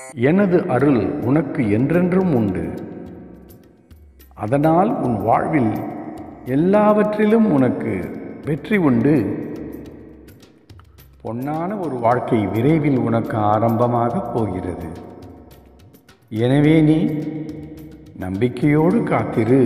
எனது அருள் உனக்கு என்றென்றும் உண்டு அதனால் உன் வாழ்வில் எல்லாவற்றிலும் உனக்கு வெற்றி உண்டு பொன்னான ஒரு வாழ்க்கை விரைவில் உனக்கு ஆரம்பமாகப் போகிறது எனவே நீ நம்பிக்கையோடு காத்திரு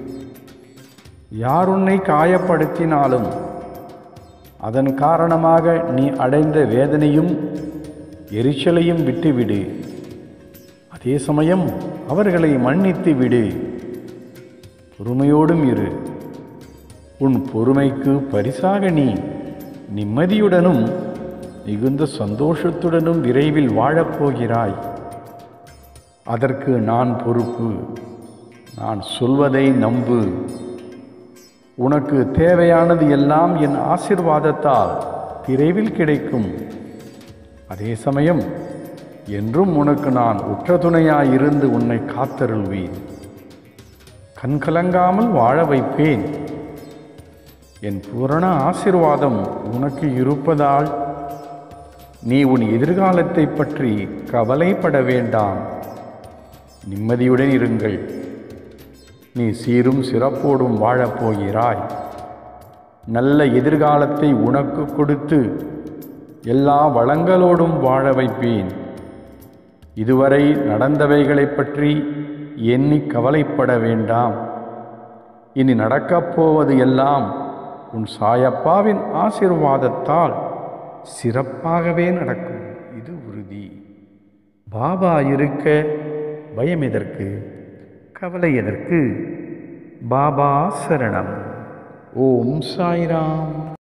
யார் உன்னை காயப்படுத்தினாலும் அதன் காரணமாக நீ அடைந்த வேதனையும் எரிச்சலையும் விட்டுவிடு அதே சமயம் அவர்களை மன்னித்து விடு பொறுமையோடும் இரு உன் பொறுமைக்கு பரிசாக நீ நிம்மதியுடனும் மிகுந்த சந்தோஷத்துடனும் விரைவில் வாழப்போகிறாய் அதற்கு நான் பொறுப்பு நான் சொல்வதை நம்பு உனக்கு தேவையானது எல்லாம் என் ஆசிர்வாதத்தால் விரைவில் கிடைக்கும் அதே சமயம் என்றும் உனக்கு நான் உற்ற துணையாயிருந்து உன்னை காத்தருள்வேன் கண்கலங்காமல் வாழ வைப்பேன் என் பூரண ஆசிர்வாதம் உனக்கு இருப்பதால் நீ உன் எதிர்காலத்தை பற்றி கவலைப்பட வேண்டாம் நிம்மதியுடன் இருங்கள் நீ சீரும் சிறப்போடும் வாழப்போகிறாய் நல்ல எதிர்காலத்தை உனக்கு கொடுத்து எல்லா வளங்களோடும் வாழ வைப்பேன் இதுவரை நடந்தவைகளைப் பற்றி எண்ணி கவலைப்பட வேண்டாம் இனி நடக்கப் போவது எல்லாம் உன் சாயப்பாவின் ஆசிர்வாதத்தால் சிறப்பாகவே நடக்கும் இது உறுதி பாபா இருக்க பயம் எதற்கு கவலை எதற்கு பாபா சரணம் ஓம் சாய்ராம்